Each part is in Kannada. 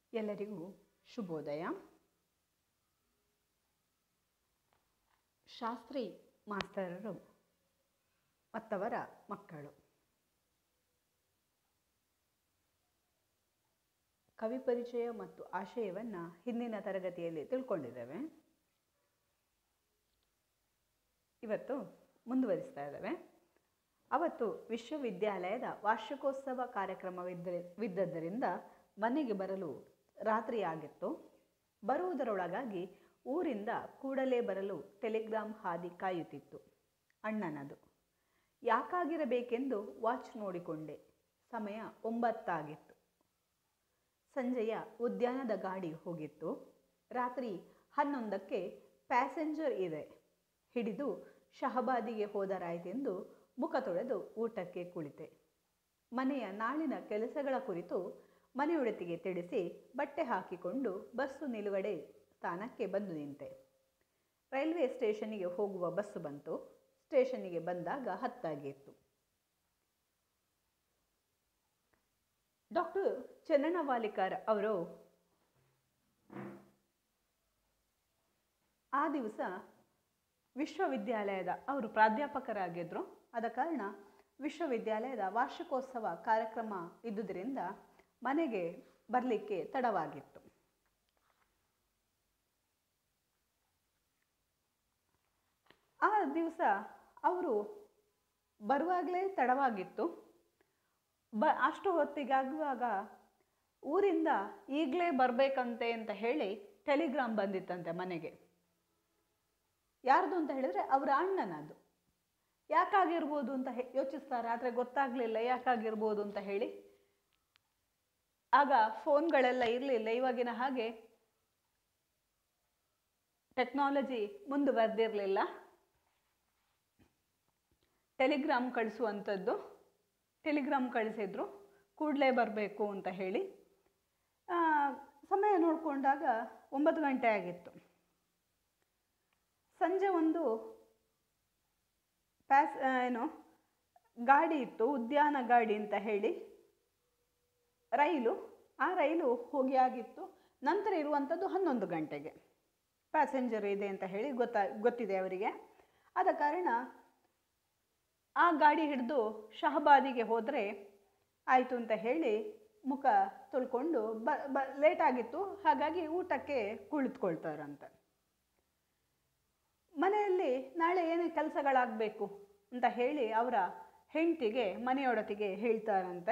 ಎಲ್ಲರಿಗೂ ಶುಭೋದಯ ಶಾಸ್ತ್ರಿ ಮಾಸ್ತರರು ಮತ್ತವರ ಮಕ್ಕಳು ಕವಿ ಪರಿಚಯ ಮತ್ತು ಆಶಯವನ್ನು ಹಿಂದಿನ ತರಗತಿಯಲ್ಲಿ ತಿಳ್ಕೊಂಡಿದ್ದೇವೆ ಇವತ್ತು ಮುಂದುವರಿಸ್ತಾ ಇದ್ದೇವೆ ಅವತ್ತು ವಿಶ್ವವಿದ್ಯಾಲಯದ ವಾರ್ಷಿಕೋತ್ಸವ ಕಾರ್ಯಕ್ರಮವಿದ್ದ ವಿದ್ದದ್ದರಿಂದ ಮನೆಗೆ ಬರಲು ರಾತ್ರಿಯಾಗಿತ್ತು ಬರುವುದರೊಳಗಾಗಿ ಊರಿಂದ ಕೂಡಲೇ ಬರಲು ಟೆಲಿಗ್ರಾಮ್ ಹಾದಿ ಕಾಯುತ್ತಿತ್ತು ಅಣ್ಣನದು ಯಾಕಾಗಿರಬೇಕೆಂದು ವಾಚ್ ನೋಡಿಕೊಂಡೆ ಸಮಯ ಒಂಬತ್ತಾಗಿತ್ತು ಸಂಜೆಯ ಉದ್ಯಾನದ ಗಾಡಿ ಹೋಗಿತ್ತು ರಾತ್ರಿ ಹನ್ನೊಂದಕ್ಕೆ ಪ್ಯಾಸೆಂಜರ್ ಇದೆ ಹಿಡಿದು ಶಹಬಾದಿಗೆ ಹೋದರಾಯಿತೆಂದು ಮುಖ ತೊಳೆದು ಊಟಕ್ಕೆ ಕುಳಿತೆ ಮನೆಯ ನಾಳಿನ ಕೆಲಸಗಳ ಕುರಿತು ಮನೆಯೊಡತಿಗೆ ತಿಳಿಸಿ ಬಟ್ಟೆ ಹಾಕಿಕೊಂಡು ಬಸ್ಸು ನಿಲುಗಡೆ ಸ್ಥಾನಕ್ಕೆ ಬಂದು ನಿಂತೆ ರೈಲ್ವೆ ಸ್ಟೇಷನ್ನಿಗೆ ಹೋಗುವ ಬಸ್ಸು ಬಂತು ಸ್ಟೇಷನ್ನಿಗೆ ಬಂದಾಗ ಹತ್ತಾಗಿತ್ತು ಡಾಕ್ಟರ್ ಚನ್ನಣ್ಣವಾಲಿಕರ್ ಅವರು ಆ ದಿವಸ ವಿಶ್ವವಿದ್ಯಾಲಯದ ಅವರು ಪ್ರಾಧ್ಯಾಪಕರಾಗಿದ್ದರು ಆದ ಕಾರಣ ವಿಶ್ವವಿದ್ಯಾಲಯದ ವಾರ್ಷಿಕೋತ್ಸವ ಕಾರ್ಯಕ್ರಮ ಇದ್ದುದರಿಂದ ಮನೆಗೆ ಬರಲಿಕ್ಕೆ ತಡವಾಗಿತ್ತು ಆ ದಿವಸ ಅವರು ಬರುವಾಗಲೇ ತಡವಾಗಿತ್ತು ಬ ಅಷ್ಟು ಹೊತ್ತಿಗಾಗುವಾಗ ಊರಿಂದ ಈಗಲೇ ಬರಬೇಕಂತೆ ಅಂತ ಹೇಳಿ ಟೆಲಿಗ್ರಾಮ್ ಬಂದಿತ್ತಂತೆ ಮನೆಗೆ ಯಾರ್ದು ಅಂತ ಹೇಳಿದ್ರೆ ಅವರ ಅಣ್ಣನದು ಯಾಕಾಗಿರ್ಬೋದು ಅಂತ ಹೇ ಯೋಚಿಸ್ತಾರೆ ಆದರೆ ಗೊತ್ತಾಗಲಿಲ್ಲ ಯಾಕಾಗಿರ್ಬೋದು ಅಂತ ಹೇಳಿ ಆಗ ಫೋನ್ಗಳೆಲ್ಲ ಇರಲಿಲ್ಲ ಇವಾಗಿನ ಹಾಗೆ ಟೆಕ್ನಾಲಜಿ ಮುಂದುವರೆದಿರಲಿಲ್ಲ ಟೆಲಿಗ್ರಾಮ್ ಕಳಿಸುವಂಥದ್ದು ಟೆಲಿಗ್ರಾಮ್ ಕಳಿಸಿದ್ರು ಕೂಡಲೇ ಬರಬೇಕು ಅಂತ ಹೇಳಿ ಸಮಯ ನೋಡಿಕೊಂಡಾಗ ಒಂಬತ್ತು ಗಂಟೆ ಆಗಿತ್ತು ಸಂಜೆ ಒಂದು ಪ್ಯಾಸ್ ಏನು ಗಾಡಿ ಇತ್ತು ಉದ್ಯಾನ ಗಾಡಿ ಅಂತ ಹೇಳಿ ರೈಲು ಆ ರೈಲು ಹೋಗಿ ಆಗಿತ್ತು ನಂತರ ಇರುವಂಥದ್ದು ಹನ್ನೊಂದು ಗಂಟೆಗೆ ಪ್ಯಾಸೆಂಜರ್ ಇದೆ ಅಂತ ಹೇಳಿ ಗೊತ್ತಾ ಗೊತ್ತಿದೆ ಅವರಿಗೆ ಆದ ಕಾರಣ ಆ ಗಾಡಿ ಹಿಡಿದು ಶಹಬಾದಿಗೆ ಹೋದರೆ ಆಯಿತು ಅಂತ ಹೇಳಿ ಮುಖ ತೊಳ್ಕೊಂಡು ಬ ಬ ಲೇಟ್ ಆಗಿತ್ತು ಹಾಗಾಗಿ ಊಟಕ್ಕೆ ಕುಳಿತುಕೊಳ್ತಾರಂತೆ ಮನೆಯಲ್ಲಿ ನಾಳೆ ಏನೇ ಕೆಲಸಗಳಾಗಬೇಕು ಅಂತ ಹೇಳಿ ಅವರ ಹೆಂಡತಿಗೆ ಮನೆಯೊಡತಿಗೆ ಹೇಳ್ತಾರಂತೆ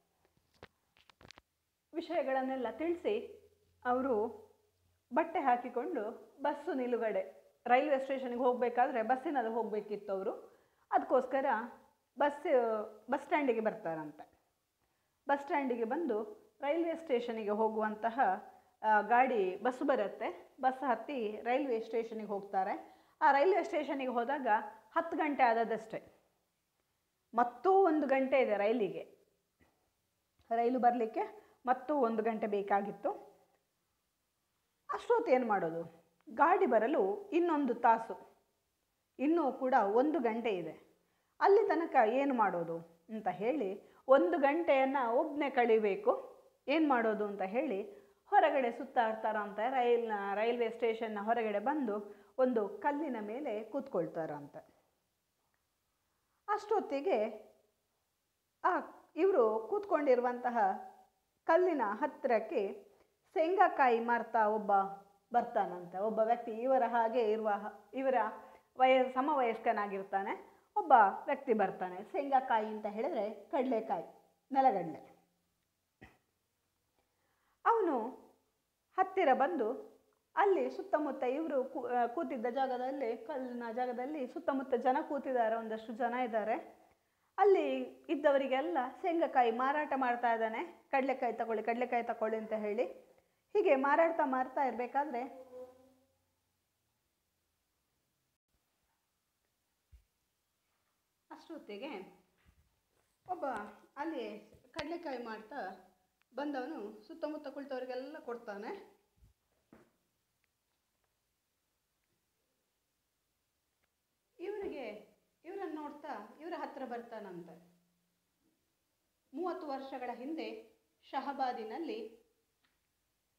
ವಿಷಯಗಳನ್ನೆಲ್ಲ ತಿಳಿಸಿ ಅವರು ಬಟ್ಟೆ ಹಾಕಿಕೊಂಡು ಬಸ್ಸು ನಿಲುಗಡೆ ರೈಲ್ವೆ ಸ್ಟೇಷನ್ಗೆ ಹೋಗಬೇಕಾದ್ರೆ ಬಸ್ಸಿನಲ್ಲಿ ಹೋಗಬೇಕಿತ್ತು ಅವರು ಅದಕ್ಕೋಸ್ಕರ ಬಸ್ ಬಸ್ ಸ್ಟ್ಯಾಂಡಿಗೆ ಬರ್ತಾರಂತೆ ಬಸ್ ಸ್ಟ್ಯಾಂಡಿಗೆ ಬಂದು ರೈಲ್ವೆ ಸ್ಟೇಷನಿಗೆ ಹೋಗುವಂತಹ ಗಾಡಿ ಬಸ್ಸು ಬರುತ್ತೆ ಬಸ್ ಹತ್ತಿ ರೈಲ್ವೆ ಸ್ಟೇಷನಿಗೆ ಹೋಗ್ತಾರೆ ಆ ರೈಲ್ವೆ ಸ್ಟೇಷನಿಗೆ ಹೋದಾಗ ಹತ್ತು ಗಂಟೆ ಆದದಷ್ಟೇ ಮತ್ತೂ ಒಂದು ಗಂಟೆ ಇದೆ ರೈಲಿಗೆ ರೈಲು ಬರಲಿಕ್ಕೆ ಮತ್ತೂ ಒಂದು ಗಂಟೆ ಬೇಕಾಗಿತ್ತು ಅಷ್ಟೊತ್ತು ಏನು ಮಾಡೋದು ಗಾಡಿ ಬರಲು ಇನ್ನೊಂದು ತಾಸು ಇನ್ನೂ ಕೂಡ ಒಂದು ಗಂಟೆ ಇದೆ ಅಲ್ಲಿ ತನಕ ಏನು ಮಾಡೋದು ಅಂತ ಹೇಳಿ ಒಂದು ಗಂಟೆಯನ್ನು ಒಬ್ಬನೇ ಕಳಿಬೇಕು ಏನು ಮಾಡೋದು ಅಂತ ಹೇಳಿ ಹೊರಗಡೆ ಸುತ್ತಾಡ್ತಾರಂತೆ ರೈಲ್ನ ರೈಲ್ವೆ ಸ್ಟೇಷನ್ನ ಹೊರಗಡೆ ಬಂದು ಒಂದು ಕಲ್ಲಿನ ಮೇಲೆ ಕೂತ್ಕೊಳ್ತಾರಂತೆ ಅಷ್ಟೊತ್ತಿಗೆ ಆ ಇವರು ಕೂತ್ಕೊಂಡಿರುವಂತಹ ಕಲ್ಲಿನ ಹತ್ತಿರಕ್ಕೆ ಶೇಂಗಾಕಾಯಿ ಮಾರ್ತಾ ಒಬ್ಬ ಬರ್ತಾನಂತೆ ಒಬ್ಬ ವ್ಯಕ್ತಿ ಇವರ ಹಾಗೆ ಇರುವ ಇವರ ವಯ ಸಮವಯಸ್ಕನಾಗಿರ್ತಾನೆ ಒಬ್ಬ ವ್ಯಕ್ತಿ ಬರ್ತಾನೆ ಶೇಂಗಾಕಾಯಿ ಅಂತ ಹೇಳಿದ್ರೆ ಕಡಲೆಕಾಯಿ ನೆಲಗಡಲೆ ಅವನು ಹತ್ತಿರ ಬಂದು ಅಲ್ಲಿ ಸುತ್ತಮುತ್ತ ಇವರು ಕೂತಿದ್ದ ಜಾಗದಲ್ಲಿ ಕಲ್ಲಿನ ಜಾಗದಲ್ಲಿ ಸುತ್ತಮುತ್ತ ಜನ ಕೂತಿದ್ದಾರೆ ಒಂದಷ್ಟು ಜನ ಇದ್ದಾರೆ ಅಲ್ಲಿ ಇದ್ದವರಿಗೆಲ್ಲ ಶೇಂಗಾಕಾಯಿ ಮಾರಾಟ ಮಾಡ್ತಾ ಇದ್ದಾನೆ ಕಡಲೆಕಾಯಿ ತಗೊಳ್ಳಿ ಕಡಲೆಕಾಯಿ ತಗೊಳ್ಳಿ ಅಂತ ಹೇಳಿ ಹೀಗೆ ಮಾರಾಡ್ತಾ ಮಾರ್ತಾ ಇರಬೇಕಾದ್ರೆ ಅಷ್ಟೊತ್ತಿಗೆ ಒಬ್ಬ ಅಲ್ಲಿ ಕಡಲೆಕಾಯಿ ಮಾಡ್ತಾ ಬಂದವನು ಸುತ್ತಮುತ್ತ ಕುಳಿತವರಿಗೆಲ್ಲ ಕೊಡ್ತಾನೆ ಇವರಿಗೆ ಇವರನ್ನು ನೋಡ್ತಾ ಇವರ ಹತ್ರ ಬರ್ತಾನಂತೆ ಮೂವತ್ತು ವರ್ಷಗಳ ಹಿಂದೆ ಶಹಬಾದಿನಲ್ಲಿ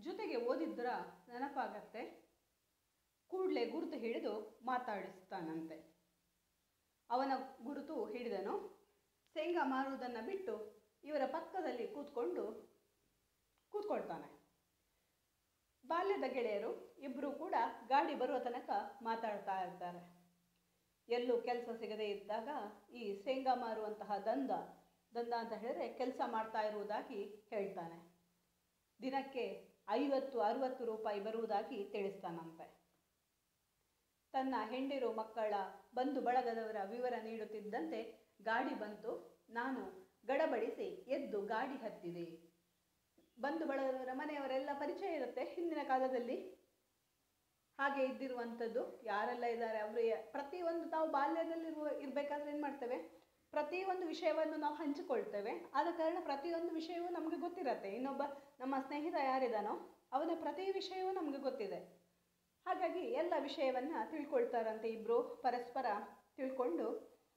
ಜೊತೆಗೆ ಓದಿದ್ರ ನೆನಪಾಗತ್ತೆ ಕೂಡಲೇ ಗುರುತು ಹಿಡಿದು ಮಾತಾಡಿಸ್ತಾನಂತೆ ಅವನ ಗುರುತು ಹಿಡಿದನು ಶೇಂಗಾ ಮಾರುವುದನ್ನು ಬಿಟ್ಟು ಇವರ ಪಕ್ಕದಲ್ಲಿ ಕೂತ್ಕೊಂಡು ಕೂತ್ಕೊಳ್ತಾನೆ ಬಾಲ್ಯದ ಗೆಳೆಯರು ಇಬ್ಬರು ಕೂಡ ಗಾಡಿ ಬರುವ ತನಕ ಮಾತಾಡ್ತಾ ಇರ್ತಾರೆ ಎಲ್ಲೂ ಕೆಲಸ ಸಿಗದೇ ಇದ್ದಾಗ ಈ ಶೇಂಗಾ ಮಾರುವಂತಹ ದಂದ ದಂದ ಅಂತ ಹೇಳಿದ್ರೆ ಕೆಲಸ ಮಾಡ್ತಾ ಇರುವುದಾಗಿ ಹೇಳ್ತಾನೆ ದಿನಕ್ಕೆ ಐವತ್ತು ಅರುವತ್ತು ರೂಪಾಯಿ ಬರುವುದಾಗಿ ತಿಳಿಸ್ತಾನಂತೆ ತನ್ನ ಹೆಂಡಿರು ಮಕ್ಕಳ ಬಂಧು ಬಳಗದವರ ವಿವರ ನೀಡುತ್ತಿದ್ದಂತೆ ಗಾಡಿ ಬಂತು ನಾನು ಗಡಬಡಿಸಿ ಎದ್ದು ಗಾಡಿ ಹತ್ತಿದೆ ಬಂಧು ಬಳಗದವರ ಮನೆಯವರೆಲ್ಲ ಪರಿಚಯ ಇರುತ್ತೆ ಹಿಂದಿನ ಕಾಲದಲ್ಲಿ ಹಾಗೆ ಇದ್ದಿರುವಂಥದ್ದು ಯಾರೆಲ್ಲ ಇದ್ದಾರೆ ಅವರು ಪ್ರತಿಯೊಂದು ನಾವು ಬಾಲ್ಯದಲ್ಲಿರುವ ಇರಬೇಕಾದ್ರೆ ಏನು ಮಾಡ್ತೇವೆ ಪ್ರತಿಯೊಂದು ವಿಷಯವನ್ನು ನಾವು ಹಂಚಿಕೊಳ್ತೇವೆ ಆದ ಕಾರಣ ಪ್ರತಿಯೊಂದು ವಿಷಯವೂ ನಮಗೆ ಗೊತ್ತಿರತ್ತೆ ಇನ್ನೊಬ್ಬ ನಮ್ಮ ಸ್ನೇಹಿತ ಯಾರಿದಾನೋ ಅವನ ಪ್ರತಿ ವಿಷಯವೂ ನಮಗೆ ಗೊತ್ತಿದೆ ಹಾಗಾಗಿ ಎಲ್ಲ ವಿಷಯವನ್ನು ತಿಳ್ಕೊಳ್ತಾರಂತೆ ಇಬ್ಬರು ಪರಸ್ಪರ ತಿಳ್ಕೊಂಡು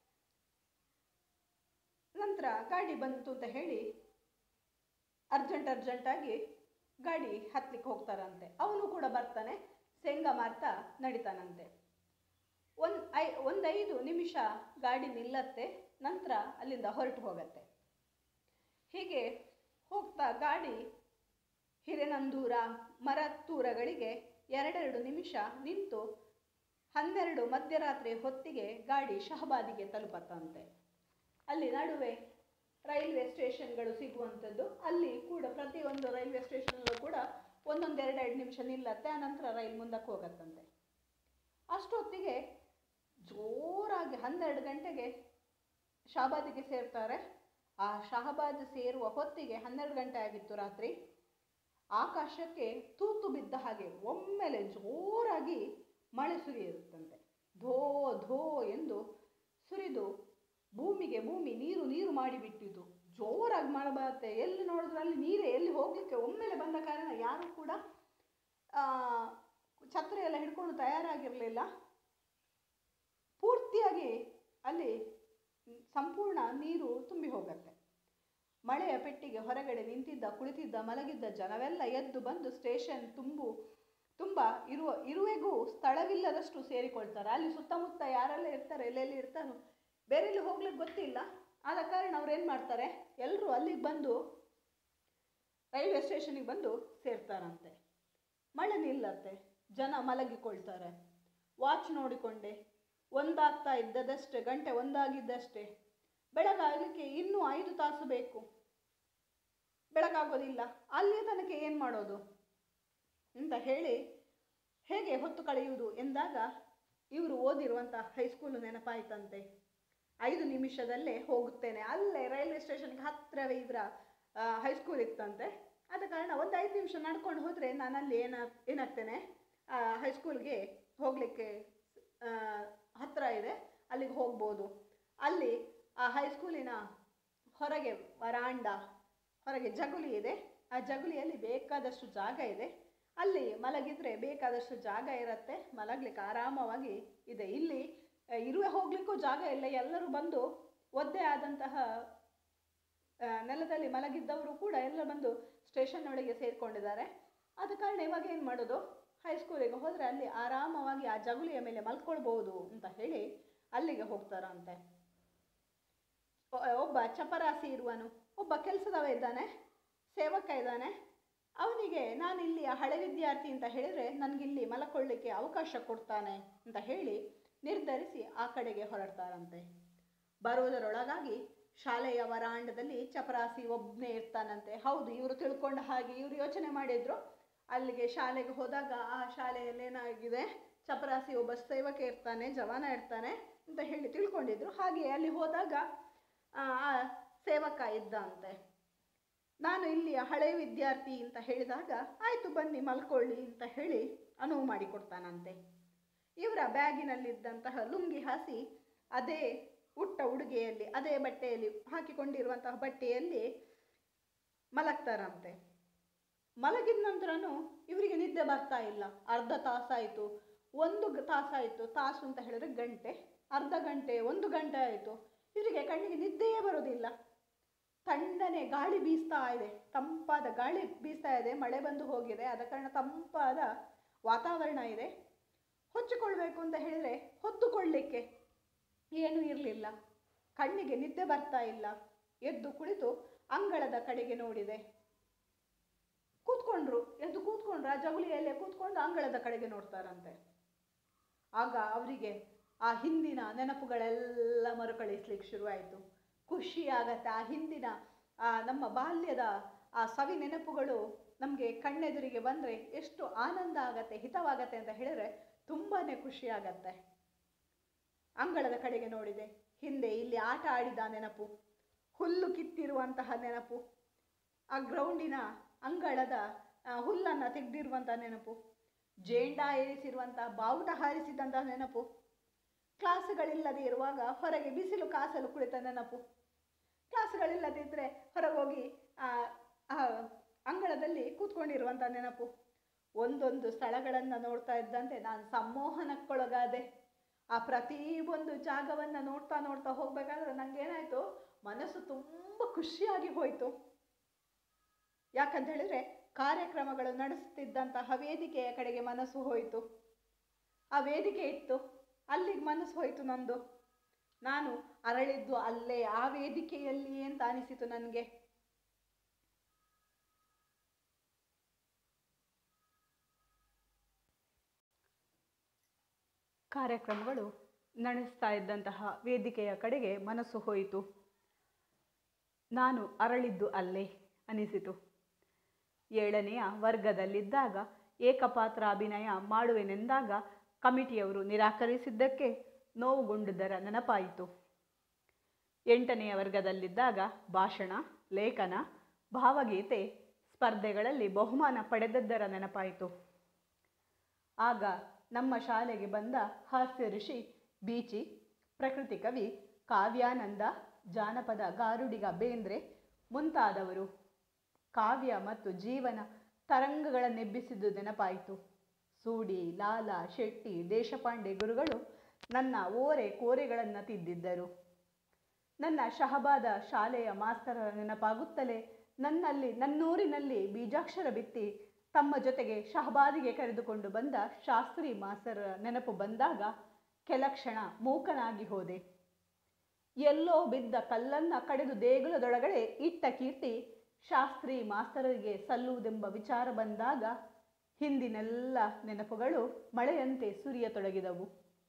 ನಂತರ ಗಾಡಿ ಬಂತು ಅಂತ ಹೇಳಿ ಅರ್ಜೆಂಟ್ ಅರ್ಜೆಂಟಾಗಿ ಗಾಡಿ ಹತ್ಲಿಕ್ಕೆ ಹೋಗ್ತಾರಂತೆ ಅವನು ಕೂಡ ಬರ್ತಾನೆ ಶೇಂಗಾ ಮಾರ್ತಾ ನಡಿತಾನಂತೆ ಒಂದು ಐ ಒಂದೈದು ನಿಮಿಷ ಗಾಡಿ ನಿಲ್ಲತ್ತೆ ನಂತರ ಅಲ್ಲಿಂದ ಹೊರಟು ಹೋಗತ್ತೆ ಹೀಗೆ ಹೋಗ್ತಾ ಗಾಡಿ ಹಿರೇನಂದೂರ ಮರತ್ತೂರಗಳಿಗೆ ಎರಡೆರಡು ನಿಮಿಷ ನಿಂತು ಹನ್ನೆರಡು ಮಧ್ಯರಾತ್ರಿ ಹೊತ್ತಿಗೆ ಗಾಡಿ ಶಹಬಾದಿಗೆ ತಲುಪತ್ತಂತೆ ಅಲ್ಲಿ ನಡುವೆ ರೈಲ್ವೆ ಸ್ಟೇಷನ್ಗಳು ಸಿಗುವಂಥದ್ದು ಅಲ್ಲಿ ಕೂಡ ಪ್ರತಿಯೊಂದು ರೈಲ್ವೆ ಸ್ಟೇಷನಲ್ಲೂ ಕೂಡ ಒಂದೊಂದು ಎರಡೆರಡು ನಿಮಿಷ ನಿಲ್ಲತ್ತೆ ಆನಂತರ ರೈಲ್ ಮುಂದಕ್ಕೆ ಹೋಗತ್ತಂತೆ ಅಷ್ಟೊತ್ತಿಗೆ ಜೋರಾಗಿ ಹನ್ನೆರಡು ಗಂಟೆಗೆ ಶಾಬಾದಿಗೆ ಸೇರ್ತಾರೆ ಆ ಶಹಬಾದ್ ಸೇರುವ ಹೊತ್ತಿಗೆ ಹನ್ನೆರಡು ಗಂಟೆ ಆಗಿತ್ತು ರಾತ್ರಿ ಆಕಾಶಕ್ಕೆ ತೂತು ಬಿದ್ದ ಹಾಗೆ ಒಮ್ಮೆಲೆ ಜೋರಾಗಿ ಮಳೆ ಸುರಿಯಿರುತ್ತಂತೆ ಧೋ ಧೋ ಎಂದು ಸುರಿದು ಭೂಮಿಗೆ ಭೂಮಿ ನೀರು ನೀರು ಮಾಡಿಬಿಟ್ಟಿತು ಜೋರಾಗಿ ಮಳೆ ಬರುತ್ತೆ ಎಲ್ಲಿ ನೋಡಿದ್ರು ಅಲ್ಲಿ ನೀರೇ ಎಲ್ಲಿ ಹೋಗಲಿಕ್ಕೆ ಒಮ್ಮೆಲೆ ಬಂದ ಕಾರಣ ಯಾರು ಕೂಡ ಆ, ಛತ್ರಿ ಎಲ್ಲ ಹಿಡ್ಕೊಂಡು ತಯಾರಾಗಿರಲಿಲ್ಲ ಪೂರ್ತಿಯಾಗಿ ಅಲ್ಲಿ ಸಂಪೂರ್ಣ ನೀರು ತುಂಬಿ ಹೋಗತ್ತೆ ಮಳೆಯ ಪೆಟ್ಟಿಗೆ ಹೊರಗಡೆ ನಿಂತಿದ್ದ ಕುಳಿತಿದ್ದ ಮಲಗಿದ್ದ ಜನವೆಲ್ಲ ಎದ್ದು ಬಂದು ಸ್ಟೇಷನ್ ತುಂಬು ತುಂಬ ಇರುವ ಇರುವೆಗೂ ಸ್ಥಳವಿಲ್ಲದಷ್ಟು ಸೇರಿಕೊಳ್ತಾರೆ ಅಲ್ಲಿ ಸುತ್ತಮುತ್ತ ಯಾರೆಲ್ಲ ಇರ್ತಾರೆ ಎಲ್ಲೆಲ್ಲಿ ಇರ್ತಾರೋ ಬೇರೆಲ್ಲಿ ಹೋಗ್ಲಿಕ್ಕೆ ಗೊತ್ತಿಲ್ಲ ಆದ ಕಾರಣ ಅವ್ರು ಏನು ಮಾಡ್ತಾರೆ ಎಲ್ಲರೂ ಅಲ್ಲಿಗೆ ಬಂದು ರೈಲ್ವೆ ಸ್ಟೇಷನಿಗೆ ಬಂದು ಸೇರ್ತಾರಂತೆ ಮಳೆ ನಿಲ್ಲತ್ತೆ ಜನ ಮಲಗಿಕೊಳ್ತಾರೆ ವಾಚ್ ನೋಡಿಕೊಂಡೆ ಒಂದಾಗ್ತಾ ಇದ್ದದಷ್ಟೇ ಗಂಟೆ ಒಂದಾಗಿದ್ದಷ್ಟೇ ಬೆಳಗಾಗಲಿಕ್ಕೆ ಇನ್ನೂ ಐದು ತಾಸು ಬೇಕು ಬೆಳಗಾಗೋದಿಲ್ಲ ಅಲ್ಲಿ ತನಕ ಏನು ಮಾಡೋದು ಅಂತ ಹೇಳಿ ಹೇಗೆ ಹೊತ್ತು ಕಳೆಯುವುದು ಎಂದಾಗ ಇವರು ಓದಿರುವಂಥ ಹೈಸ್ಕೂಲು ನೆನಪಾಯ್ತಂತೆ ಐದು ನಿಮಿಷದಲ್ಲೇ ಹೋಗುತ್ತೇನೆ ಅಲ್ಲೇ ರೈಲ್ವೆ ಸ್ಟೇಷನ್ಗೆ ಹತ್ತಿರವೇ ಇವರ ಹೈಸ್ಕೂಲ್ ಇತ್ತಂತೆ ಆದ ಕಾರಣ ಒಂದು ಐದು ನಿಮಿಷ ನಡ್ಕೊಂಡು ಹೋದರೆ ನಾನಲ್ಲಿ ಏನ ಏನಾಗ್ತೇನೆ ಹೈಸ್ಕೂಲ್ಗೆ ಹೋಗಲಿಕ್ಕೆ ಹತ್ತಿರ ಇದೆ ಅಲ್ಲಿಗೆ ಹೋಗ್ಬೋದು ಅಲ್ಲಿ ಆ ಹೈಸ್ಕೂಲಿನ ಹೊರಗೆ ವರಾಂಡ ಹೊರಗೆ ಜಗುಲಿ ಇದೆ ಆ ಜಗುಲಿಯಲ್ಲಿ ಬೇಕಾದಷ್ಟು ಜಾಗ ಇದೆ ಅಲ್ಲಿ ಮಲಗಿದ್ರೆ ಬೇಕಾದಷ್ಟು ಜಾಗ ಇರುತ್ತೆ ಮಲಗ್ಲಿಕ್ಕೆ ಆರಾಮವಾಗಿ ಇದೆ ಇಲ್ಲಿ ಆ, ಇರುವೆ ಹೋಗ್ಲಿಕ್ಕೂ ಜಾಗ ಇಲ್ಲ ಎಲ್ಲರೂ ಬಂದು ಒದ್ದೆ ಆದಂತಹ ಆ, ನೆಲದಲ್ಲಿ ಮಲಗಿದ್ದವರು ಕೂಡ ಎಲ್ಲ ಬಂದು ಸ್ಟೇಷನ್ ಒಳಗೆ ಸೇರಿಕೊಂಡಿದ್ದಾರೆ ಆದ ಕಾರಣ ಇವಾಗ ಏನು ಮಾಡೋದು ಹೈಸ್ಕೂಲಿಗೆ ಹೋದರೆ ಅಲ್ಲಿ ಆರಾಮವಾಗಿ ಆ ಜಗುಲಿಯ ಮೇಲೆ ಮಲ್ಕೊಳ್ಬೋದು ಅಂತ ಹೇಳಿ ಅಲ್ಲಿಗೆ ಹೋಗ್ತಾರಂತೆ ಒ- ಒಬ್ಬ ಚಪರಾಸಿ ಇರುವನು ಒಬ್ಬ ಕೆಲಸದವ ಇದ್ದಾನೆ ಸೇವಕ ಇದ್ದಾನೆ ಅವನಿಗೆ ನಾನು ಇಲ್ಲಿ ಹಳೆ ವಿದ್ಯಾರ್ಥಿ ಅಂತ ಹೇಳಿದರೆ ನನಗಿಲ್ಲಿ ಮಲಕೊಳ್ಳಿಕ್ಕೆ ಅವಕಾಶ ಕೊಡ್ತಾನೆ ಅಂತ ಹೇಳಿ ನಿರ್ಧರಿಸಿ ಆ ಕಡೆಗೆ ಹೊರಡ್ತಾರಂತೆ ಬರುವುದರೊಳಗಾಗಿ ಶಾಲೆಯ ವರಾಂಡದಲ್ಲಿ ಚಪರಾಸಿ ಒಬ್ಬನೇ ಇರ್ತಾನಂತೆ ಹೌದು ಇವರು ತಿಳ್ಕೊಂಡ ಹಾಗೆ ಇವರು ಯೋಚನೆ ಮಾಡಿದ್ರು ಅಲ್ಲಿಗೆ ಶಾಲೆಗೆ ಹೋದಾಗ ಆ ಶಾಲೆಯಲ್ಲಿ ಏನಾಗಿದೆ ಚಪರಾಸಿ ಒಬ್ಬ ಸೇವಕ ಇರ್ತಾನೆ ಜವಾನ ಇರ್ತಾನೆ ಅಂತ ಹೇಳಿ ತಿಳ್ಕೊಂಡಿದ್ರು ಹಾಗೆ ಅಲ್ಲಿ ಹೋದಾಗ ಆ ಆ ಸೇವಕ ಇದ್ದ ಅಂತೆ ನಾನು ಇಲ್ಲಿ ಹಳೆ ವಿದ್ಯಾರ್ಥಿ ಅಂತ ಹೇಳಿದಾಗ ಆಯಿತು ಬನ್ನಿ ಮಲ್ಕೊಳ್ಳಿ ಅಂತ ಹೇಳಿ ಅನುವು ಮಾಡಿಕೊಡ್ತಾನಂತೆ ಇವರ ಬ್ಯಾಗಿನಲ್ಲಿದ್ದಂತಹ ಲುಂಗಿ ಹಾಸಿ ಅದೇ ಉಟ್ಟ ಉಡುಗೆಯಲ್ಲಿ ಅದೇ ಬಟ್ಟೆಯಲ್ಲಿ ಹಾಕಿಕೊಂಡಿರುವಂತಹ ಬಟ್ಟೆಯಲ್ಲಿ ಮಲಗ್ತಾರಂತೆ ಮಲಗಿದ ನಂತರನೂ ಇವರಿಗೆ ನಿದ್ದೆ ಬರ್ತಾ ಇಲ್ಲ ಅರ್ಧ ತಾಸಾಯಿತು ಒಂದು ಗ- ತಾಸಾಯಿತು ತಾಸು ಅಂತ ಹೇಳಿದ್ರೆ ಗಂಟೆ ಅರ್ಧ ಗಂಟೆ ಒಂದು ಗಂಟೆ ಆಯಿತು ಇವರಿಗೆ ಕಣ್ಣಿಗೆ ನಿದ್ದೆಯೇ ಬರೋದಿಲ್ಲ ತಣ್ಣನೆ ಗಾಳಿ ಬೀಸ್ತಾ ಇದೆ ತಂಪಾದ ಗಾಳಿ ಬೀಸ್ತಾ ಇದೆ ಮಳೆ ಬಂದು ಹೋಗಿದೆ ಆದ ಕಾರಣ ತಂಪಾದ ವಾತಾವರಣ ಇದೆ ಹೊಚ್ಚಿಕೊಳ್ಬೇಕು ಅಂತ ಹೇಳಿದರೆ ಹೊತ್ತುಕೊಳ್ಳಿಕ್ಕೆ ಏನೂ ಇರಲಿಲ್ಲ ಕಣ್ಣಿಗೆ ನಿದ್ದೆ ಬರ್ತಾ ಇಲ್ಲ ಎದ್ದು ಕುಳಿತು ಅಂಗಳದ ಕಡೆಗೆ ನೋಡಿದೆ ಕೂತ್ಕೊಂಡ್ರು ಎದ್ದು ಕೂತ್ಕೊಂಡ್ರು ಆ ಜಗುಲಿಯಲ್ಲೇ ಕೂತ್ಕೊಂಡು ಅಂಗಳದ ಕಡೆಗೆ ನೋಡ್ತಾರಂತೆ ಆಗ ಅವರಿಗೆ ಆ ಹಿಂದಿನ ನೆನಪುಗಳೆಲ್ಲ ಮರುಕಳಿಸ್ಲಿಕ್ಕೆ ಶುರುವಾಯಿತು ಖುಷಿ ಆಗತ್ತೆ ಆ ಹಿಂದಿನ ಆ ನಮ್ಮ ಬಾಲ್ಯದ ಆ ಸವಿ ನೆನಪುಗಳು ನಮಗೆ ಕಣ್ಣೆದುರಿಗೆ ಬಂದರೆ ಎಷ್ಟು ಆನಂದ ಆಗತ್ತೆ ಹಿತವಾಗತ್ತೆ ಅಂತ ಹೇಳಿದ್ರೆ ತುಂಬಾ ಖುಷಿ ಆಗತ್ತೆ ಅಂಗಳದ ಕಡೆಗೆ ನೋಡಿದೆ ಹಿಂದೆ ಇಲ್ಲಿ ಆಟ ಆಡಿದ ನೆನಪು ಹುಲ್ಲು ಕಿತ್ತಿರುವಂತಹ ನೆನಪು ಆ ಗ್ರೌಂಡಿನ ಅಂಗಳದ ಆ, ಹುಲ್ಲನ್ನ ತೆಗೆದಿರುವಂತಹ ನೆನಪು ಜೇಂಡ ಏರಿಸಿರುವಂತಹ ಬಾವುಟ ಹಾರಿಸಿದಂತಹ ನೆನಪು ಕ್ಲಾಸ್ಗಳಿಲ್ಲದೆ ಇರುವಾಗ ಹೊರಗೆ ಬಿಸಿಲು ಕಾಸಲು ಕುಳಿತ ನೆನಪು ಕ್ಲಾಸ್ಗಳಿಲ್ಲದಿದ್ದರೆ ಹೊರಗೆ ಹೋಗಿ ಆ ಆ ಅಂಗಳದಲ್ಲಿ ಕೂತ್ಕೊಂಡಿರುವಂಥ ನೆನಪು ಒಂದೊಂದು ಸ್ಥಳಗಳನ್ನು ನೋಡ್ತಾ ಇದ್ದಂತೆ ನಾನು ಸಂಮೋಹನಕ್ಕೊಳಗಾದೆ ಆ ಪ್ರತಿಯೊಂದು ಜಾಗವನ್ನು ನೋಡ್ತಾ ನೋಡ್ತಾ ಹೋಗ್ಬೇಕಾದ್ರೆ ನಂಗೇನಾಯಿತು ಮನಸ್ಸು ತುಂಬ ಖುಷಿಯಾಗಿ ಹೋಯಿತು ಯಾಕಂತ ಹೇಳಿದ್ರೆ ಕಾರ್ಯಕ್ರಮಗಳು ನಡೆಸುತ್ತಿದ್ದಂತಹ ವೇದಿಕೆಯ ಕಡೆಗೆ ಮನಸ್ಸು ಹೋಯಿತು ಆ ವೇದಿಕೆ ಇತ್ತು ಅಲ್ಲಿಗೆ ಮನಸ್ಸು ಹೋಯಿತು ನಂದು ನಾನು ಅರಳಿದ್ದು ಅಲ್ಲೇ ಆ ವೇದಿಕೆಯಲ್ಲಿ ಅಂತ ಅನಿಸಿತು ನನಗೆ ಕಾರ್ಯಕ್ರಮಗಳು ನಡೆಸ್ತಾ ಇದ್ದಂತಹ ವೇದಿಕೆಯ ಕಡೆಗೆ ಮನಸ್ಸು ಹೋಯಿತು ನಾನು ಅರಳಿದ್ದು ಅಲ್ಲೇ ಅನಿಸಿತು ಏಳನೆಯ ವರ್ಗದಲ್ಲಿದ್ದಾಗ ಏಕಪಾತ್ರ ಅಭಿನಯ ಮಾಡುವೆನೆಂದಾಗ ಕಮಿಟಿಯವರು ನಿರಾಕರಿಸಿದ್ದಕ್ಕೆ ನೋವುಗೊಂಡುದರ ನೆನಪಾಯಿತು ಎಂಟನೆಯ ವರ್ಗದಲ್ಲಿದ್ದಾಗ ಭಾಷಣ ಲೇಖನ ಭಾವಗೀತೆ ಸ್ಪರ್ಧೆಗಳಲ್ಲಿ ಬಹುಮಾನ ಪಡೆದದ್ದರ ನೆನಪಾಯಿತು ಆಗ ನಮ್ಮ ಶಾಲೆಗೆ ಬಂದ ಹಾಸ್ಯ ಋಷಿ ಬೀಚಿ ಪ್ರಕೃತಿ ಕವಿ ಕಾವ್ಯಾನಂದ ಜಾನಪದ ಗಾರುಡಿಗ ಬೇಂದ್ರೆ ಮುಂತಾದವರು ಕಾವ್ಯ ಮತ್ತು ಜೀವನ ತರಂಗಗಳನ್ನೆಬ್ಬಿಸಿದ್ದು ನೆನಪಾಯಿತು ಸೂಡಿ ಲಾಲ ಶೆಟ್ಟಿ ದೇಶಪಾಂಡೆ ಗುರುಗಳು ನನ್ನ ಓರೆ ಕೋರೆಗಳನ್ನು ತಿದ್ದಿದ್ದರು ನನ್ನ ಶಹಬಾದ ಶಾಲೆಯ ಮಾಸ್ತರರ ನೆನಪಾಗುತ್ತಲೇ ನನ್ನಲ್ಲಿ ನನ್ನೂರಿನಲ್ಲಿ ಬೀಜಾಕ್ಷರ ಬಿತ್ತಿ ತಮ್ಮ ಜೊತೆಗೆ ಶಹಬಾದಿಗೆ ಕರೆದುಕೊಂಡು ಬಂದ ಶಾಸ್ತ್ರಿ ಮಾಸ್ತರರ ನೆನಪು ಬಂದಾಗ ಕೆಲ ಕ್ಷಣ ಮೂಕನಾಗಿ ಹೋದೆ ಎಲ್ಲೋ ಬಿದ್ದ ಕಲ್ಲನ್ನ ಕಡೆದು ದೇಗುಲದೊಳಗಡೆ ಇಟ್ಟ ಕೀರ್ತಿ ಶಾಸ್ತ್ರಿ ಮಾಸ್ತರರಿಗೆ ಸಲ್ಲುವುದೆಂಬ ವಿಚಾರ ಬಂದಾಗ ಹಿಂದಿನೆಲ್ಲ ನೆನಪುಗಳು ಮಳೆಯಂತೆ ಸುರಿಯತೊಡಗಿದವು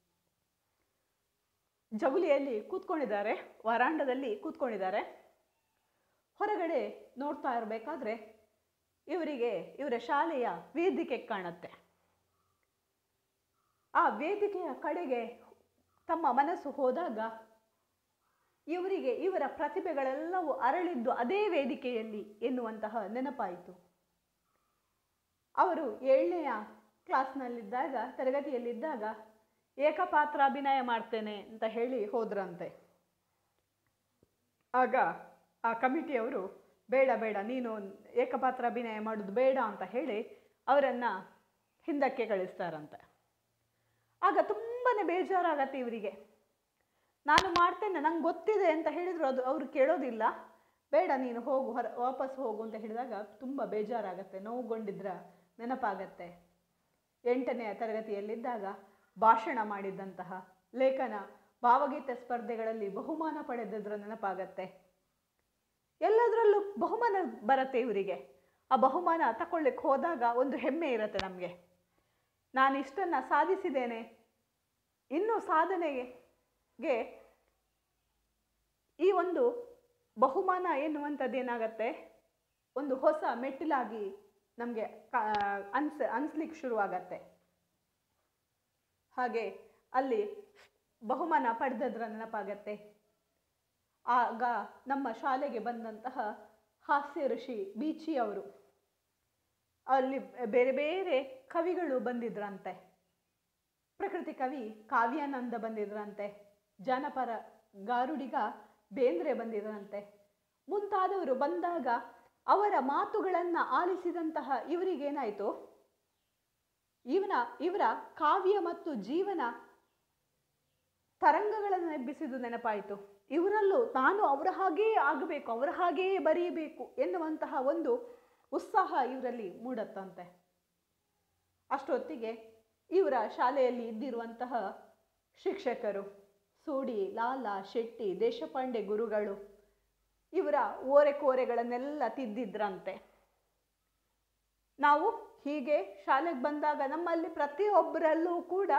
ಜಗುಲಿಯಲ್ಲಿ ಕೂತ್ಕೊಂಡಿದ್ದಾರೆ ವರಾಂಡದಲ್ಲಿ ಕೂತ್ಕೊಂಡಿದ್ದಾರೆ ಹೊರಗಡೆ ನೋಡ್ತಾ ಇರಬೇಕಾದ್ರೆ ಇವರಿಗೆ ಇವರ ಶಾಲೆಯ ವೇದಿಕೆ ಕಾಣುತ್ತೆ ಆ ವೇದಿಕೆಯ ಕಡೆಗೆ ತಮ್ಮ ಮನಸ್ಸು ಹೋದಾಗ ಇವರಿಗೆ ಇವರ ಪ್ರತಿಭೆಗಳೆಲ್ಲವೂ ಅರಳಿದ್ದು ಅದೇ ವೇದಿಕೆಯಲ್ಲಿ ಎನ್ನುವಂತಹ ನೆನಪಾಯಿತು ಅವರು ಏಳನೆಯ ಕ್ಲಾಸ್ನಲ್ಲಿದ್ದಾಗ ತರಗತಿಯಲ್ಲಿದ್ದಾಗ ಏಕಪಾತ್ರ ಅಭಿನಯ ಮಾಡ್ತೇನೆ ಅಂತ ಹೇಳಿ ಹೋದ್ರಂತೆ ಆಗ ಆ ಕಮಿಟಿಯವರು ಬೇಡ ಬೇಡ ನೀನು ಏಕಪಾತ್ರ ಅಭಿನಯ ಮಾಡೋದು ಬೇಡ ಅಂತ ಹೇಳಿ ಅವರನ್ನು ಹಿಂದಕ್ಕೆ ಕಳಿಸ್ತಾರಂತೆ ಆಗ ತುಂಬಾ ಬೇಜಾರಾಗತ್ತೆ ಇವರಿಗೆ ನಾನು ಮಾಡ್ತೇನೆ ನಂಗೆ ಗೊತ್ತಿದೆ ಅಂತ ಹೇಳಿದ್ರು ಅದು ಅವರು ಕೇಳೋದಿಲ್ಲ ಬೇಡ ನೀನು ಹೋಗು ಹೊರ ವಾಪಸ್ ಹೋಗು ಅಂತ ಹೇಳಿದಾಗ ತುಂಬ ಬೇಜಾರಾಗತ್ತೆ ನೋವುಗೊಂಡಿದ್ರ ನೆನಪಾಗತ್ತೆ ಎಂಟನೆಯ ತರಗತಿಯಲ್ಲಿದ್ದಾಗ ಭಾಷಣ ಮಾಡಿದ್ದಂತಹ ಲೇಖನ ಭಾವಗೀತೆ ಸ್ಪರ್ಧೆಗಳಲ್ಲಿ ಬಹುಮಾನ ಪಡೆದದ್ರ ನೆನಪಾಗತ್ತೆ ಎಲ್ಲದರಲ್ಲೂ ಬಹುಮಾನ ಬರುತ್ತೆ ಇವರಿಗೆ ಆ ಬಹುಮಾನ ತಗೊಳ್ಳಿಕ್ಕೆ ಹೋದಾಗ ಒಂದು ಹೆಮ್ಮೆ ಇರುತ್ತೆ ನಮಗೆ ನಾನು ಇಷ್ಟನ್ನು ಸಾಧಿಸಿದ್ದೇನೆ ಇನ್ನೂ ಸಾಧನೆಗೆ ಈ ಒಂದು ಬಹುಮಾನ ಎನ್ನುವಂಥದ್ದು ಏನಾಗತ್ತೆ ಒಂದು ಹೊಸ ಮೆಟ್ಟಿಲಾಗಿ ನಮಗೆ ಅನ್ಸ ಅನ್ಸ್ಲಿಕ್ಕೆ ಶುರುವಾಗತ್ತೆ ಹಾಗೆ ಅಲ್ಲಿ ಬಹುಮಾನ ಪಡೆದದ್ರ ನೆನಪಾಗತ್ತೆ ಆಗ ನಮ್ಮ ಶಾಲೆಗೆ ಬಂದಂತಹ ಹಾಸ್ಯ ಋಷಿ ಬೀಚಿ ಅವರು ಅಲ್ಲಿ ಬೇರೆ ಬೇರೆ ಕವಿಗಳು ಬಂದಿದ್ರಂತೆ ಪ್ರಕೃತಿ ಕವಿ ಕಾವ್ಯಾನಂದ ಬಂದಿದ್ರಂತೆ ಜಾನಪರ ಗಾರುಡಿಗ ಬೇಂದ್ರೆ ಬಂದಿದ್ರಂತೆ ಮುಂತಾದವರು ಬಂದಾಗ ಅವರ ಮಾತುಗಳನ್ನು ಆಲಿಸಿದಂತಹ ಇವರಿಗೇನಾಯಿತು ಇವನ ಇವರ ಕಾವ್ಯ ಮತ್ತು ಜೀವನ ತರಂಗಗಳನ್ನು ಎಬ್ಬಿಸಿದ್ದು ನೆನಪಾಯಿತು ಇವರಲ್ಲೂ ನಾನು ಅವರ ಹಾಗೆಯೇ ಆಗಬೇಕು ಅವರ ಹಾಗೆಯೇ ಬರೆಯಬೇಕು ಎನ್ನುವಂತಹ ಒಂದು ಉತ್ಸಾಹ ಇವರಲ್ಲಿ ಮೂಡತ್ತಂತೆ ಅಷ್ಟೊತ್ತಿಗೆ ಇವರ ಶಾಲೆಯಲ್ಲಿ ಇದ್ದಿರುವಂತಹ ಶಿಕ್ಷಕರು ಸೂಡಿ ಲಾಲ ಶೆಟ್ಟಿ ದೇಶಪಾಂಡೆ ಗುರುಗಳು ಇವರ ಓರೆ ಕೋರೆಗಳನ್ನೆಲ್ಲ ತಿದ್ದಿದ್ರಂತೆ ನಾವು ಹೀಗೆ ಶಾಲೆಗೆ ಬಂದಾಗ ನಮ್ಮಲ್ಲಿ ಪ್ರತಿಯೊಬ್ಬರಲ್ಲೂ ಕೂಡ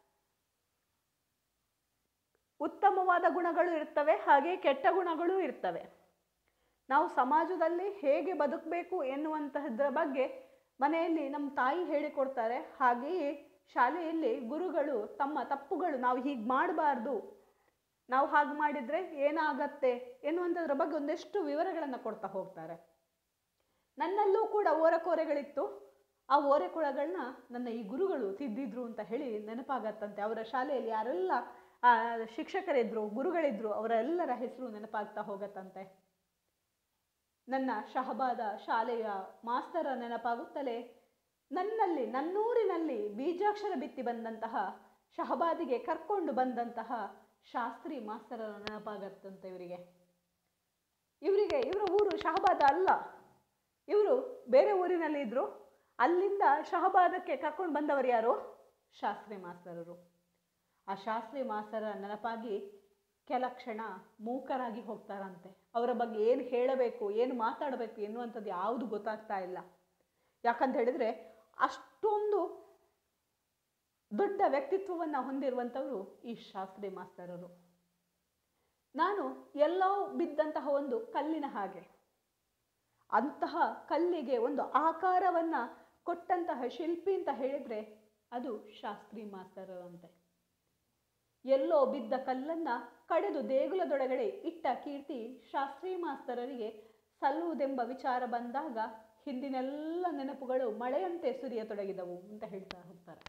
ಉತ್ತಮವಾದ ಗುಣಗಳು ಇರ್ತವೆ ಹಾಗೆ ಕೆಟ್ಟ ಗುಣಗಳು ಇರ್ತವೆ ನಾವು ಸಮಾಜದಲ್ಲಿ ಹೇಗೆ ಬದುಕಬೇಕು ಎನ್ನುವಂತಹದ್ರ ಬಗ್ಗೆ ಮನೆಯಲ್ಲಿ ನಮ್ಮ ತಾಯಿ ಹೇಳಿಕೊಡ್ತಾರೆ ಹಾಗೆಯೇ ಶಾಲೆಯಲ್ಲಿ ಗುರುಗಳು ತಮ್ಮ ತಪ್ಪುಗಳು ನಾವು ಹೀಗೆ ಮಾಡಬಾರ್ದು ನಾವು ಹಾಗೆ ಮಾಡಿದರೆ ಏನಾಗತ್ತೆ ಎನ್ನುವಂಥದ್ರ ಬಗ್ಗೆ ಒಂದಷ್ಟು ವಿವರಗಳನ್ನು ಕೊಡ್ತಾ ಹೋಗ್ತಾರೆ ನನ್ನಲ್ಲೂ ಕೂಡ ಓರೆಕೋರೆಗಳಿತ್ತು ಆ ಓರೆಕೊಳಗಳನ್ನ ನನ್ನ ಈ ಗುರುಗಳು ತಿದ್ದಿದ್ರು ಅಂತ ಹೇಳಿ ನೆನಪಾಗತ್ತಂತೆ ಅವರ ಶಾಲೆಯಲ್ಲಿ ಯಾರೆಲ್ಲ ಆ, ಶಿಕ್ಷಕರಿದ್ರು ಗುರುಗಳಿದ್ರು ಅವರೆಲ್ಲರ ಹೆಸರು ನೆನಪಾಗ್ತಾ ಹೋಗತ್ತಂತೆ ನನ್ನ ಶಹಬಾದ ಶಾಲೆಯ ಮಾಸ್ತರ ನೆನಪಾಗುತ್ತಲೇ ನನ್ನಲ್ಲಿ ನನ್ನೂರಿನಲ್ಲಿ ಬೀಜಾಕ್ಷರ ಬಿತ್ತಿ ಬಂದಂತಹ ಶಹಬಾದಿಗೆ ಕರ್ಕೊಂಡು ಬಂದಂತಹ ಶಾಸ್ತ್ರಿ ಮಾಸ್ತರರ ನೆನಪಾಗತ್ತಂತೆ ಇವರಿಗೆ ಇವರಿಗೆ ಇವರ ಊರು ಶಹಬಾದ ಅಲ್ಲ ಇವರು ಬೇರೆ ಊರಿನಲ್ಲಿ ಇದ್ರು ಅಲ್ಲಿಂದ ಶಹಬಾದಕ್ಕೆ ಕರ್ಕೊಂಡು ಬಂದವರು ಯಾರು ಶಾಸ್ತ್ರಿ ಮಾಸ್ತರರು ಆ ಶಾಸ್ತ್ರಿ ಮಾಸ್ತರ ನೆನಪಾಗಿ ಕೆಲ ಕ್ಷಣ ಮೂಕರಾಗಿ ಹೋಗ್ತಾರಂತೆ ಅವರ ಬಗ್ಗೆ ಏನು ಹೇಳಬೇಕು ಏನು ಮಾತಾಡಬೇಕು ಎನ್ನುವಂಥದ್ದು ಯಾವುದು ಗೊತ್ತಾಗ್ತಾ ಇಲ್ಲ ಯಾಕಂತ ಹೇಳಿದ್ರೆ ಅಷ್ಟೊಂದು ದೊಡ್ಡ ವ್ಯಕ್ತಿತ್ವವನ್ನು ಹೊಂದಿರುವಂಥವರು ಈ ಶಾಸ್ತ್ರಿ ಮಾಸ್ತರರು ನಾನು ಎಲ್ಲೋ ಬಿದ್ದಂತಹ ಒಂದು ಕಲ್ಲಿನ ಹಾಗೆ ಅಂತಹ ಕಲ್ಲಿಗೆ ಒಂದು ಆಕಾರವನ್ನ ಕೊಟ್ಟಂತಹ ಶಿಲ್ಪಿ ಅಂತ ಹೇಳಿದ್ರೆ ಅದು ಶಾಸ್ತ್ರಿ ಮಾಸ್ತರರಂತೆ ಎಲ್ಲೋ ಬಿದ್ದ ಕಲ್ಲನ್ನ ಕಡೆದು ದೇಗುಲದೊಳಗಡೆ ಇಟ್ಟ ಕೀರ್ತಿ ಶಾಸ್ತ್ರಿ ಮಾಸ್ತರರಿಗೆ ಸಲ್ಲುವುದೆಂಬ ವಿಚಾರ ಬಂದಾಗ ಹಿಂದಿನೆಲ್ಲ ನೆನಪುಗಳು ಮಳೆಯಂತೆ ಸುರಿಯತೊಡಗಿದವು ಅಂತ ಹೇಳ್ತಾ ಹೋಗ್ತಾರೆ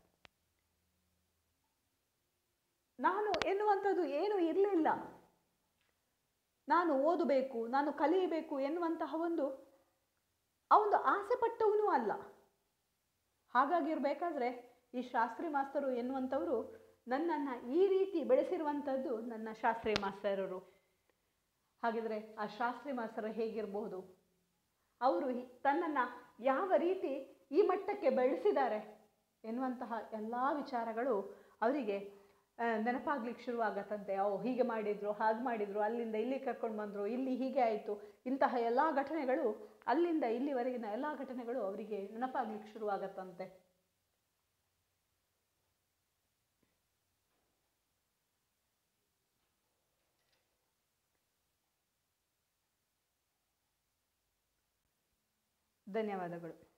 ನಾನು ಎನ್ನುವಂಥದ್ದು ಏನೂ ಇರಲಿಲ್ಲ ನಾನು ಓದಬೇಕು ನಾನು ಕಲಿಯಬೇಕು ಎನ್ನುವಂತಹ ಒಂದು ಆ ಒಂದು ಆಸೆ ಪಟ್ಟವನೂ ಅಲ್ಲ ಹಾಗಾಗಿರ್ಬೇಕಾದ್ರೆ ಈ ಶಾಸ್ತ್ರಿ ಮಾಸ್ತರು ಎನ್ನುವಂಥವರು ನನ್ನನ್ನು ಈ ರೀತಿ ಬೆಳೆಸಿರುವಂಥದ್ದು ನನ್ನ ಶಾಸ್ತ್ರಿ ಮಾಸ್ತರರು ಹಾಗಿದ್ರೆ ಆ ಶಾಸ್ತ್ರಿ ಮಾಸ್ತರು ಹೇಗಿರಬಹುದು ಅವರು ತನ್ನನ್ನು ಯಾವ ರೀತಿ ಈ ಮಟ್ಟಕ್ಕೆ ಬೆಳೆಸಿದ್ದಾರೆ ಎನ್ನುವಂತಹ ಎಲ್ಲ ವಿಚಾರಗಳು ಅವರಿಗೆ ನೆನಪಾಗ್ಲಿಕ್ಕೆ ಶುರುವಾಗತ್ತಂತೆ ಓ ಹೀಗೆ ಮಾಡಿದ್ರು ಹಾಗೆ ಮಾಡಿದ್ರು ಅಲ್ಲಿಂದ ಇಲ್ಲಿ ಕರ್ಕೊಂಡು ಬಂದರು ಇಲ್ಲಿ ಹೀಗೆ ಆಯಿತು ಇಂತಹ ಎಲ್ಲ ಘಟನೆಗಳು ಅಲ್ಲಿಂದ ಇಲ್ಲಿವರೆಗಿನ ಎಲ್ಲ ಘಟನೆಗಳು ಅವರಿಗೆ ನೆನಪಾಗ್ಲಿಕ್ಕೆ ಶುರುವಾಗತ್ತಂತೆ ಧನ್ಯವಾದಗಳು